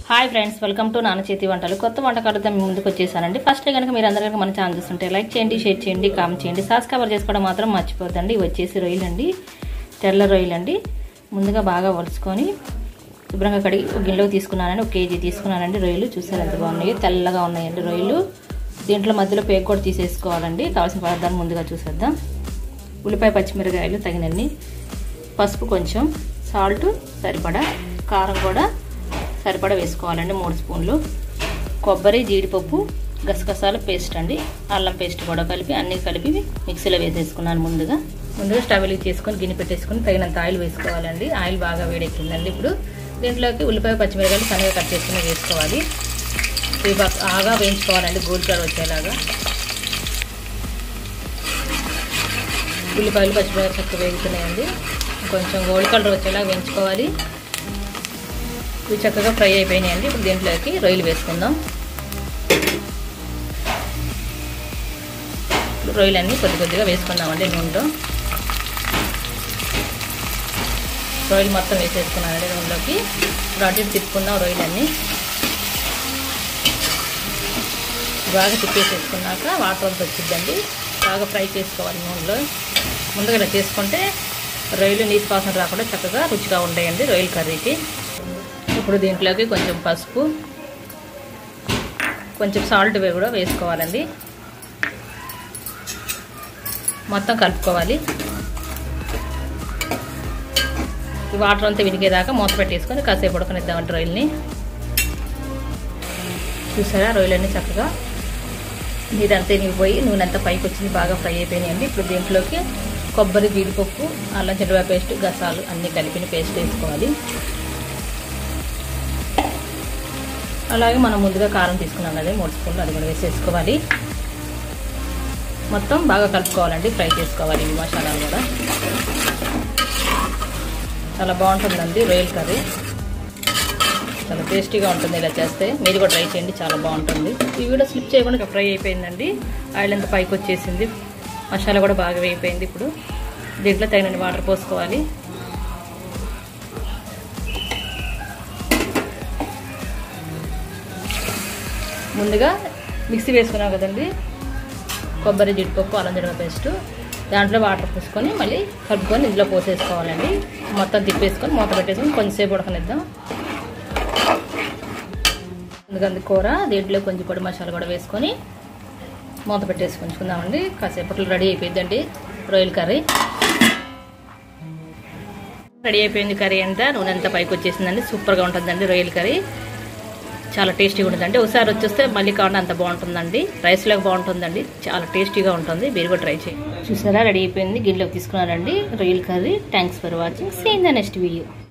hi friends welcome to నాన్న చేతి వంటలు కొత్త వంటకాలతో మీ ముందుకు వచ్చేసానండి ఫస్ట్ కనుక మీరు అందరూ కనుక మన ఛానల్ చూస్తుంటే లైక్ చేయండి షేర్ చేయండి కామెంట్ చేయండి సబ్స్క్రైబర్ చేసుకోవడం మాత్రం మర్చిపోద్దండి ఇవి వచ్చేసి రొయ్యలు అండి తెల్ల రొయ్యలు అండి ముందుగా బాగా ఒలుచుకొని శుభ్రంగా కడిగి ఒక గిన్నెలోకి తీసుకున్నానండి ఒక కేజీ తీసుకున్నానండి రొయ్యలు చూసారు ఎంత బాగున్నాయి తెల్లగా ఉన్నాయండి రొయ్యలు దీంట్లో మధ్యలో పేగు కూడా తీసేసుకోవాలండి కావాల్సిన పదార్థాలు ముందుగా చూసేద్దాం ఉల్లిపాయ పచ్చిమిరకాయలు తగినన్ని పసుపు కొంచెం సాల్ట్ సరిపడా కారం కూడా సరిపడా వేసుకోవాలండి మూడు స్పూన్లు కొబ్బరి జీడిపప్పు గసగసాల పేస్ట్ అండి అల్లం పేస్ట్ కూడా కలిపి అన్నీ కలిపి మిక్సీలో వేసేసుకున్నాను ముందుగా ముందుగా స్టవ్ వెలిగి చేసుకొని గిన్నె పెట్టేసుకొని తగినంత ఆయిల్ వేసుకోవాలండి ఆయిల్ బాగా వేడెక్కిందండి ఇప్పుడు దీంట్లోకి ఉల్లిపాయ పచ్చిమిరకాయలు సన్నగా కట్ చేసుకుని వేసుకోవాలి ఇవి బాగా వేయించుకోవాలండి గోల్డ్ కలర్ వచ్చేలాగా ఉల్లిపాయలు పచ్చిమిరకాయలు చక్కగా వేగుతున్నాయండి కొంచెం గోల్డ్ కలర్ వచ్చేలాగా వేయించుకోవాలి ఇవి చక్కగా ఫ్రై అయిపోయినాయండి ఇప్పుడు దీంట్లోకి రొయ్యలు వేసుకుందాం రొయ్యలన్నీ కొద్ది కొద్దిగా వేసుకుందామండి నూనెలో రొయ్యలు మొత్తం వేసేసుకున్నానండి నూనెలోకి ఇప్పుడు అటు ఇటు తిప్పుకుందాం రొయ్యలన్నీ బాగా తిప్పేసేసుకున్నాక వాటర్ అంతా వచ్చిద్దండి బాగా ఫ్రై చేసుకోవాలి నూనెలో ముందుగా ఇలా చేసుకుంటే రొయ్యలు నీసు వాసన రాకుండా చక్కగా రుచిగా ఉంటాయండి రొయ్యల కర్రీకి ఇప్పుడు దీంట్లోకి కొంచెం పసుపు కొంచెం సాల్ట్ కూడా వేసుకోవాలండి మొత్తం కలుపుకోవాలి ఈ వాటర్ అంతా వినిగేదాకా మూత పెట్టేసుకొని కాసేపు ఉడకనిద్దామండి రొయ్యల్ని చూసారా రొయ్యలన్నీ చక్కగా నీరంతా పోయి నూనె అంతా పైకి వచ్చింది బాగా ఫ్రై అయిపోయినాయండి ఇప్పుడు దీంట్లోకి కొబ్బరి జీడిపప్పు అల్లం చెడువా పేస్ట్ గసాలు అన్నీ కలిపిన పేస్ట్ వేసుకోవాలి అలాగే మనం ముందుగా కారం తీసుకున్నాం కదా మూడు స్పూన్లు అది కూడా వేసేసుకోవాలి మొత్తం బాగా కలుపుకోవాలండి ఫ్రై చేసుకోవాలి ఈ మసాలాలు కూడా చాలా బాగుంటుందండి రొయ్యల కర్రీ చాలా టేస్టీగా ఉంటుంది ఇలా చేస్తే మీరు కూడా ట్రై చేయండి చాలా బాగుంటుంది ఈ వీడియో స్లిప్ చేయకుండా ఫ్రై అయిపోయిందండి ఆయిల్ అంతా పైకి వచ్చేసింది మసాలా కూడా బాగా వేయిపోయింది ఇప్పుడు దీంట్లో తగినన్ని వాటర్ పోసుకోవాలి ముందుగా మిక్సీ వేసుకున్నాం కదండి కొబ్బరి జీడిపప్పు అల్లం జీడిప పేస్ట్ దాంట్లో వాటర్ పోసుకొని మళ్ళీ కలుపుకొని ఇందులో పోసేసుకోవాలండి మొత్తం తిప్పేసుకొని మూత పెట్టేసుకొని కొంచెంసేపు ఉడకనిద్దాం అందుకని కూర దీంట్లో కొంచెం పొడి మసాలా కూడా వేసుకొని మూత పెట్టేసి ఉంచుకుందామండి కాసేపట్లో రెడీ అయిపోయిందండి రొయ్యల కర్రీ రెడీ అయిపోయింది కర్రీ అంతా నూనె అంతా పైకి వచ్చేసిందండి సూపర్గా ఉంటుందండి రొయ్యల కర్రీ చాలా టేస్టీగా ఉంటుందండి ఒకసారి వచ్చేస్తే మళ్ళీ కావాలి అంత బాగుంటుందండి రైస్లోకి బాగుంటుందండి చాలా టేస్టీగా ఉంటుంది మీరు కూడా ట్రై చేయండి చూసారా రెడీ అయిపోయింది గిన్నెలోకి తీసుకున్నారండి రొయ్యల curry thanks for watching same the next video